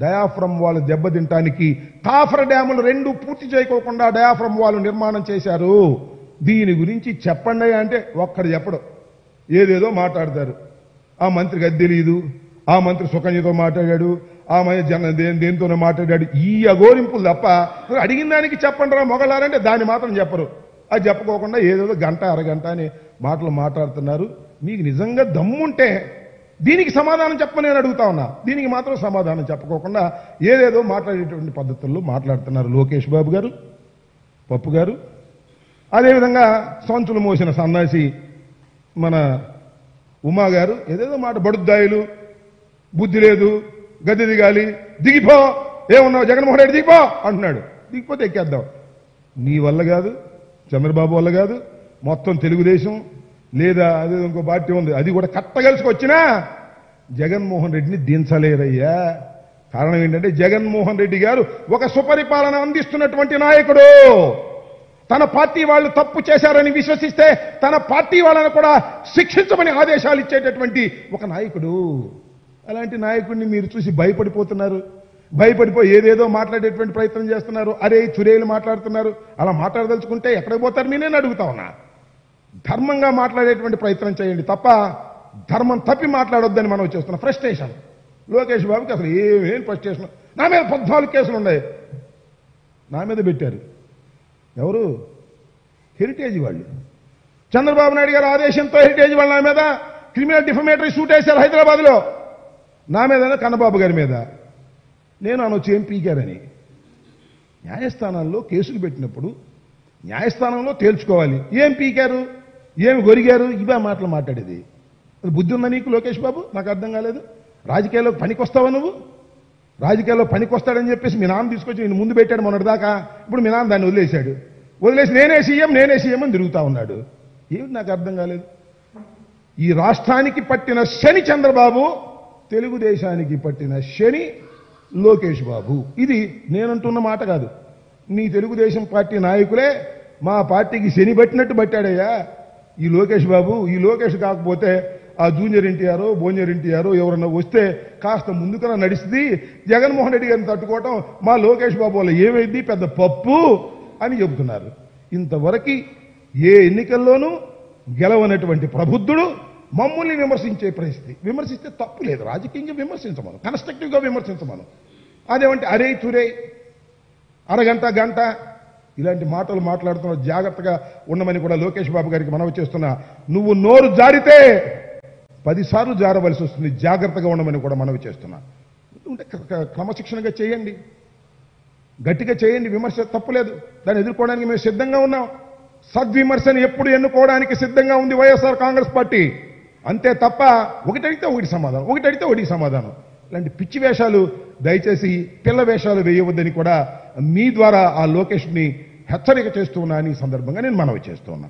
diaphragm వాళ్ళు దెబ్బతింటానికి copper డ్యాములు రెండు పూర్తి చేయకోకుండా డయాఫ్రమ్ వాళ్ళు నిర్మాణం చేశారు దీని గురించి చెప్పండి అంటే ఒక్కడు చెప్పడు ఏదేదో మాట్లాడతారు ఆ మంత్రికి అది తెలియదు ఆ మంత్రి సుకన్యతో మాట్లాడాడు ఆ మంత్రి జన దే- దేనితోనో మాట్లాడాడు ఈ అగోరింపులు తప్ప మరి అడిగిన దానికి చెప్పండి రా మొగలారంటే దాన్ని మాత్రం చెప్పరు అది చెప్పుకోకుండా ఏదేదో గంట అరగంట అని మాటలు మాట్లాడుతున్నారు మీకు నిజంగా దమ్ముంటే దీనికి సమాధానం చెప్పమని నేను అడుగుతా ఉన్నా దీనికి మాత్రం సమాధానం చెప్పకోకుండా ఏదేదో మాట్లాడేటువంటి పద్ధతుల్లో మాట్లాడుతున్నారు లోకేష్ బాబు గారు పప్పు గారు అదేవిధంగా సంచులు మోసిన సన్నాసి మన ఉమా గారు ఏదేదో మాట బడుద్దాయిలు బుద్ధి లేదు గద్దె దిగాలి దిగిపో ఏమన్నావు జగన్మోహన్ రెడ్డి దిగిపో అంటున్నాడు దిగిపోతే ఎక్కేద్దాం నీ వల్ల కాదు చంద్రబాబు వల్ల కాదు మొత్తం తెలుగుదేశం లేదా అదే ఇంకో పార్టీ ఉంది అది కూడా కట్టగలుసుకొచ్చినా జగన్మోహన్ రెడ్డిని దించలేరయ్యా కారణం ఏంటంటే జగన్మోహన్ రెడ్డి గారు ఒక సుపరిపాలన అందిస్తున్నటువంటి నాయకుడు తన పార్టీ వాళ్ళు తప్పు చేశారని విశ్వసిస్తే తన పార్టీ వాళ్ళను కూడా శిక్షించమని ఆదేశాలు ఇచ్చేటటువంటి ఒక నాయకుడు అలాంటి నాయకుడిని మీరు చూసి భయపడిపోతున్నారు భయపడిపోయి ఏదేదో మాట్లాడేటువంటి ప్రయత్నం చేస్తున్నారు అరే చురేలు మాట్లాడుతున్నారు అలా మాట్లాడదలుచుకుంటే ఎక్కడికి పోతారు నేనే అడుగుతా ఉన్నా ధర్మంగా మాట్లాడేటువంటి ప్రయత్నం చేయండి తప్ప ధర్మం తప్పి మాట్లాడొద్దని మనం చేస్తున్నాం ఫ్రస్ట్రేషన్ లోకేష్ బాబుకి అసలు ఏమేం ఫ్రస్ట్రేషన్ నా మీద పద్నాలుగు కేసులు ఉన్నాయి నా మీద పెట్టారు ఎవరు హెరిటేజ్ వాళ్ళు చంద్రబాబు నాయుడు గారు ఆదేశంతో హెరిటేజ్ వాళ్ళ నా మీద క్రిమినల్ డిఫమేటరీ సూట్ వేశారు హైదరాబాద్లో నా మీద కన్నబాబు గారి మీద నేను అనొచ్చు ఏం పీకారని న్యాయస్థానాల్లో కేసులు పెట్టినప్పుడు న్యాయస్థానంలో తేల్చుకోవాలి ఏం పీకారు ఏమి గొరిగారు ఇవే మాటలు మాట్లాడేది అది బుద్ధి ఉందా నీకు లోకేష్ బాబు నాకు అర్థం కాలేదు రాజకీయాల్లో పనికొస్తావా నువ్వు రాజకీయాల్లో పనికొస్తాడని చెప్పేసి మీ నాన్న తీసుకొచ్చి నేను ముందు పెట్టాడు మొన్నటిదాకా ఇప్పుడు మీ నాన్న దాన్ని వదిలేశాడు వదిలేసి నేనే సీఎం నేనే సీఎం అని తిరుగుతా ఉన్నాడు ఏమిటి నాకు అర్థం కాలేదు ఈ రాష్ట్రానికి పట్టిన శని చంద్రబాబు తెలుగుదేశానికి పట్టిన శని లోకేష్ బాబు ఇది నేనంటున్న మాట కాదు మీ తెలుగుదేశం పార్టీ నాయకులే మా పార్టీకి శని పట్టినట్టు పట్టాడయ్యా ఈ లోకేష్ బాబు ఈ లోకేష్ కాకపోతే ఆ జూనియర్ ఎన్టీఆర్ బోనియర్ ఎన్టీఆర్ ఎవరన్నా వస్తే కాస్త ముందుకన్నా నడిస్తుంది జగన్మోహన్ రెడ్డి గారిని తట్టుకోవటం మా లోకేష్ బాబు వల్ల ఏమైంది పెద్ద పప్పు అని చెబుతున్నారు ఇంతవరకు ఏ ఎన్నికల్లోనూ గెలవనటువంటి ప్రబుద్ధుడు మమ్మల్ని విమర్శించే పరిస్థితి విమర్శిస్తే తప్పు లేదు రాజకీయంగా విమర్శించమను కన్స్ట్రక్టివ్గా విమర్శించమను అదేమంటే అరే తురే అరగంట గంట ఇలాంటి మాటలు మాట్లాడుతున్న జాగ్రత్తగా ఉండమని కూడా లోకేష్ బాబు గారికి మనవి చేస్తున్నా నువ్వు నోరు జారితే పదిసార్లు జారవలసి వస్తుంది జాగ్రత్తగా ఉండమని కూడా మనవి చేస్తున్నా ఉంటే క్ర- క్ర- క్రమశిక్షణగా చేయండి గట్టిగా చేయండి విమర్శ తప్పులేదు దాన్ని ఎదుర్కోవడానికి మేము సిద్ధంగా ఉన్నాం సద్విమర్శను ఎప్పుడు ఎన్నుకోవడానికి సిద్ధంగా ఉంది వైఎస్ఆర్ కాంగ్రెస్ పార్టీ అంతే తప్ప ఒకటి అడిగితే ఒకటి సమాధానం ఒకటి అడిగితే ఒకటి సమాధానం ఇలాంటి పిచ్చి వేషాలు దయచేసి పిల్ల వేషాలు వేయవద్దని కూడా మీ ద్వారా ఆ లోకేష్ని హెచ్చరిక చేస్తూ ఉన్నా అని ఈ సందర్భంగా నేను మనవి చేస్తూ ఉన్నా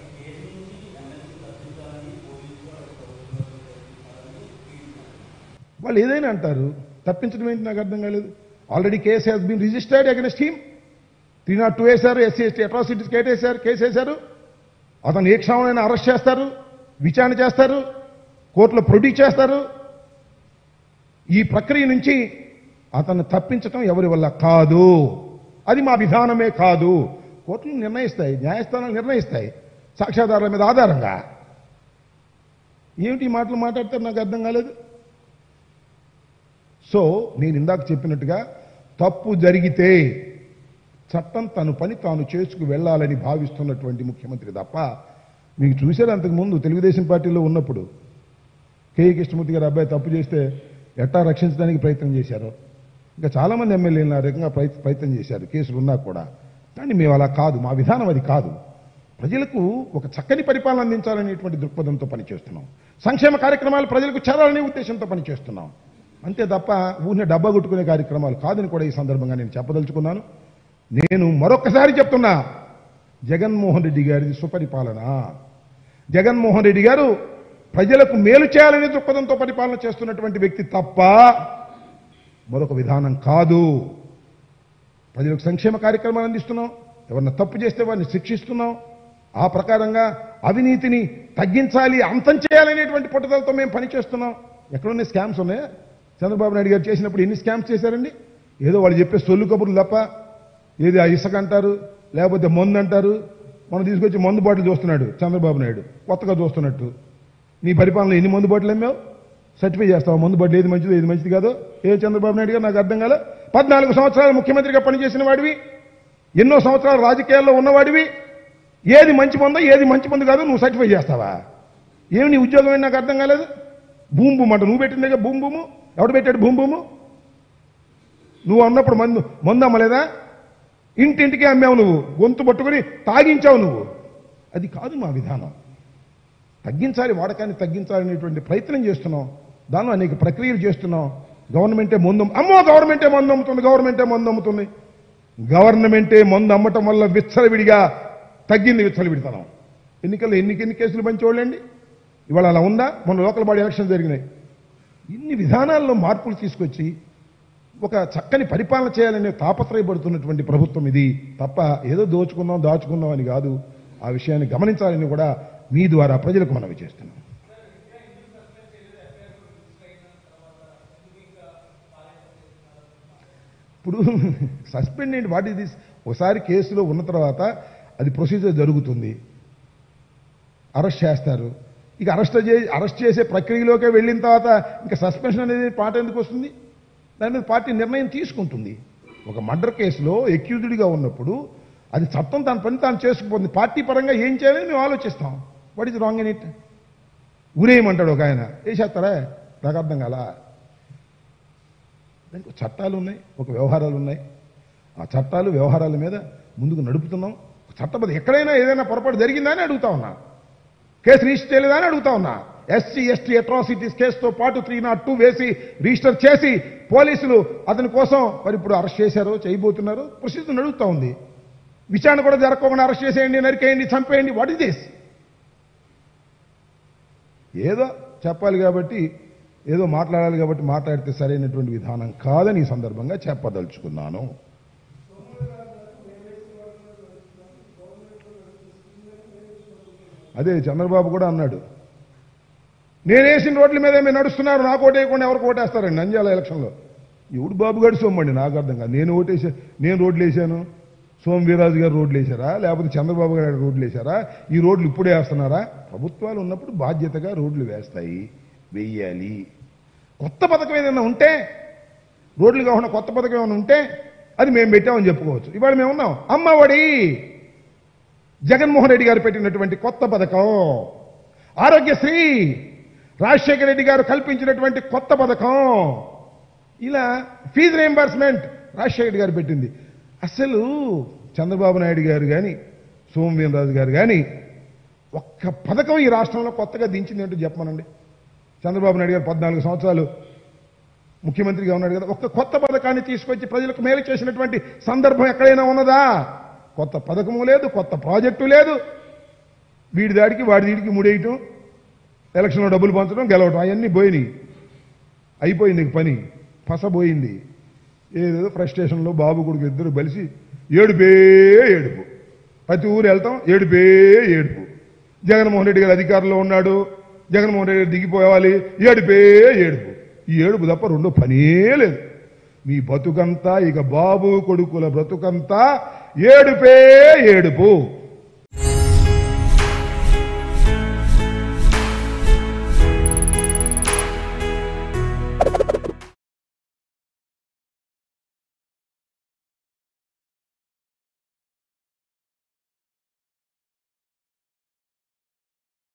వాళ్ళు ఏదైనా అంటారు తప్పించడం ఏంటి నాకు అర్థం కాలేదు already case has been registered against him three not two వేశారు ఎస్సీ ఎస్టీ అట్రాసిటీస్ కేటేశారు కేసు వేశారు అతను ఏ క్షణమైనా అరెస్ట్ చేస్తారు విచారణ చేస్తారు కోర్టులో ప్రొడ్యూస్ చేస్తారు ఈ ప్రక్రియ నుంచి అతన్ని తప్పించటం ఎవరి వల్ల కాదు అది మా విధానమే కాదు కోర్టులు నిర్ణయిస్తాయి న్యాయస్థానాలు నిర్ణయిస్తాయి సాక్ష్యాధారాల మీద ఆధారంగా ఏమిటి ఈ మాటలు మాట్లాడితే నాకు అర్థం కాలేదు సో నేను ఇందాక చెప్పినట్టుగా తప్పు జరిగితే చట్టం తను పని తాను చేసుకు వెళ్ళాలని భావిస్తున్నటువంటి ముఖ్యమంత్రి తప్ప మీకు చూశారు అంతకుముందు తెలుగుదేశం పార్టీలో ఉన్నప్పుడు కేఈ కృష్ణమూర్తి గారు అబ్బాయి తప్పు చేస్తే ఎట్టా రక్షించడానికి ప్రయత్నం చేశారు ఇంకా చాలామంది ఎమ్మెల్యేలు ఆ రకంగా ప్రయత్- ప్రయత్నం చేశారు కేసులు ఉన్నా కూడా కానీ మేము అలా కాదు మా విధానం అది కాదు ప్రజలకు ఒక చక్కని పరిపాలన అందించాలనేటువంటి దృక్పథంతో పనిచేస్తున్నాం సంక్షేమ కార్యక్రమాలు ప్రజలకు చేరాలనే ఉద్దేశంతో పనిచేస్తున్నాం అంతే తప్ప ఊరిని డబ్బా కొట్టుకునే కార్యక్రమాలు కాదని కూడా ఈ సందర్భంగా నేను చెప్పదలుచుకున్నాను నేను మరొకసారి చెప్తున్నా జగన్మోహన్ రెడ్డి గారిది సుపరిపాలన జగన్మోహన్ రెడ్డి గారు ప్రజలకు మేలు చేయాలనే దృక్పథంతో పరిపాలన చేస్తున్నటువంటి వ్యక్తి తప్ప మరొక విధానం కాదు ప్రజలకు సంక్షేమ కార్యక్రమాలు అందిస్తున్నాం ఎవరన్నా తప్పు చేస్తే వారిని శిక్షిస్తున్నాం ఆ ప్రకారంగా అవినీతిని తగ్గించాలి అంతం చేయాలనేటువంటి పట్టుదలతో మేము పనిచేస్తున్నాం ఎక్కడున్నాయి స్కామ్స్ ఉన్నాయా చంద్రబాబు నాయుడు గారు చేసినప్పుడు ఎన్ని స్కామ్స్ చేశారండి ఏదో వాళ్ళు చెప్పే సొల్లు కబుర్లు తప్ప ఏది ఆ ఇసుక అంటారు లేకపోతే మందు అంటారు మనం తీసుకొచ్చి మందు బాటిల్ చూస్తున్నాడు చంద్రబాబు నాయుడు కొత్తగా చూస్తున్నట్టు నీ పరిపాలన ఎన్ని మందు బాటిల్ అమ్మావు సర్టిఫై చేస్తావు మందు బాటిల్ ఏది మంచిది ఏది మంచిది కాదో ఏ చంద్రబాబు నాయుడు గారు నాకు అర్థం కాలే పద్నాలుగు సంవత్సరాలు ముఖ్యమంత్రిగా పనిచేసిన వాడివి ఎన్నో సంవత్సరాలు రాజకీయాల్లో ఉన్నవాడివి ఏది మంచి మందో ఏది మంచి మందు కాదో నువ్వు సర్టిఫై చేస్తావా ఏమి నీ ఉద్యోగం ఏంటి నాకు అర్థం కాలేదు భూమి భూమి అంట నువ్వు పెట్టిందే భూమి భూము ఎవడు పెట్టాడు భూమి భూము నువ్వు అన్నప్పుడు మందు మందు అమ్మలేదా ఇంటింటికి అమ్మావు నువ్వు గొంతు పట్టుకొని తాగించావు నువ్వు అది కాదు మా విధానం తగ్గించాలి వాడకాన్ని తగ్గించాలనేటువంటి ప్రయత్నం చేస్తున్నాం దానిలో అనేక ప్రక్రియలు చేస్తున్నాం గవర్నమెంటే మందు అమ్ము- అమ్మో గవర్నమెంటే మందు అమ్ముతుంది గవర్నమెంటే మందు అమ్ముతుంది గవర్నమెంటే మందు అమ్మటం వల్ల విచ్చలవిడిగా తగ్గింది విచ్చలవిడితనం ఎన్నికల్లో ఎన్ని ఎన్ని కేసులు పంచేవాళ్ళండి ఇవాళ అలా ఉందా మన లోకల్ బాడీ ఎలక్షన్ జరిగినాయి ఇన్ని విధానాల్లో మార్పులు తీసుకొచ్చి ఒక చక్కని పరిపాలన చేయాలనే తాపత్రయపడుతున్నటువంటి ప్రభుత్వం ఇది తప్ప ఏదో దోచుకుందాం దాచుకుందాం అని కాదు ఆ విషయాన్ని గమనించాలని కూడా మీ ద్వారా ప్రజలకు మనవి చేస్తున్నాం ఇప్పుడు సస్పెండ్ ఏంటి వాట్ ఇస్ దిస్ ఒకసారి కేసులో ఉన్న తర్వాత అది ప్రొసీజర్ జరుగుతుంది అరెస్ట్ చేస్తారు ఇక అరెస్ట్ చే అరెస్ట్ చేసే ప్రక్రియలోకే వెళ్ళిన తర్వాత ఇంకా సస్పెన్షన్ అనేది పాట ఎందుకు వస్తుంది దాని మీద పార్టీ నిర్ణయం తీసుకుంటుంది ఒక మర్డర్ కేసులో ఎక్యూజ్డ్గా ఉన్నప్పుడు అది చట్టం తన పని తాను చేసుకుపోతుంది పార్టీ పరంగా ఏం చేయాలని మేము ఆలోచిస్తాం what is wrong in it ఊరేయమంటాడు ఒక ఆయన వేసేస్తారా నాకు అర్థం కాలా దానికి ఒక చట్టాలు ఉన్నాయి ఒక వ్యవహారాలు ఉన్నాయి ఆ చట్టాలు వ్యవహారాల మీద ముందుకు నడుపుతున్నాం చట్టబద్ధ ఎక్కడైనా ఏదైనా పొరపాటు జరిగిందా అని అడుగుతా ఉన్నా కేసు రిజిస్టర్ చేయలేదా అని అడుగుతా ఉన్నా ఎస్సీ ఎస్టీ అట్రాసిటీస్ కేసుతో పాటు త్రీ నాట్ టూ వేసి రిజిస్టర్ చేసి పోలీసులు అతని కోసం మరి ఇప్పుడు అరెస్ట్ చేశారు చేయబోతున్నారు ప్రొసీజర్ నడుగుతా ఉంది విచారణ కూడా జరగకుండా అరెస్ట్ చేసేయండి నరికేయండి చంపేయండి వాట్ ఇస్ దిస్ ఏదో చెప్పాలి కాబట్టి ఏదో మాట్లాడాలి కాబట్టి మాట్లాడితే సరైనటువంటి విధానం కాదని ఈ సందర్భంగా చెప్పదలుచుకున్నాను అదే చంద్రబాబు కూడా అన్నాడు నేనేసిన రోడ్ల మీద మీరు నడుస్తున్నారు నాకు ఓటేయకుండా ఎవరికి ఓటేస్తారండి నంద్యాల ఎలక్షన్లో ఎవడు బాబు గడి సొమ్మండి నాకు అర్థం కాదు నేను ఓటేసా నేను రోడ్లు వేసాను సోమ వీరాజు గారు రోడ్లు వేశారా లేకపోతే చంద్రబాబు గారు రోడ్లు వేశారా ఈ రోడ్లు ఇప్పుడే వేస్తున్నారా ప్రభుత్వాలు ఉన్నప్పుడు బాధ్యతగా రోడ్లు వేస్తాయి వెయ్యాలి కొత్త పథకం ఏదైనా ఉంటే రోడ్లు కాకుండా కొత్త పథకం ఏమైనా ఉంటే అది మేము పెట్టామని చెప్పుకోవచ్చు ఇవాళ మేము ఉన్నాం అమ్మఒడి జగన్మోహన్ రెడ్డి గారు పెట్టినటువంటి కొత్త పథకం ఆరోగ్యశ్రీ రాజశేఖర రెడ్డి గారు కల్పించినటువంటి కొత్త పథకం ఇలా ఫీజు రియంబర్స్మెంట్ రాజశేఖర రెడ్డి గారు పెట్టింది అసలు చంద్రబాబు నాయుడు గారు కానీ సోమవీరరాజు గారు కానీ ఒక్క పథకం ఈ రాష్ట్రంలో కొత్తగా దించింది ఏంటో చెప్పమనండి చంద్రబాబు నాయుడు గారు పద్నాలుగు సంవత్సరాలు ముఖ్యమంత్రిగా ఉన్నాడు కదా ఒక్క కొత్త పథకాన్ని తీసుకొచ్చి ప్రజలకు మేలు చేసినటువంటి సందర్భం ఎక్కడైనా ఉన్నదా కొత్త పథకము లేదు కొత్త ప్రాజెక్టు లేదు వీడి దాడికి వాడి దీడికి ముడేయటం ఎలక్షన్లో డబ్బులు పంచడం గెలవటం అవన్నీ పోయినాయి అయిపోయింది ఇక పని పసపోయింది ఏదేదో ఫ్రస్ట్రేషన్లో బాబు కొడుకు ఇద్దరు కలిసి ఏడుపే ఏడుపు ప్రతి ఊరు వెళ్తాం ఏడుపే ఏడుపు జగన్మోహన్ రెడ్డి గారు అధికారంలో ఉన్నాడు జగన్మోహన్ రెడ్డి గారు దిగిపోవాలి ఏడుపే ఏడుపు ఈ ఏడుపు తప్ప రెండో పనే లేదు మీ బతుకంతా ఇక బాబు కొడుకుల బ్రతుకంతా ఏడుపే ఏడుపు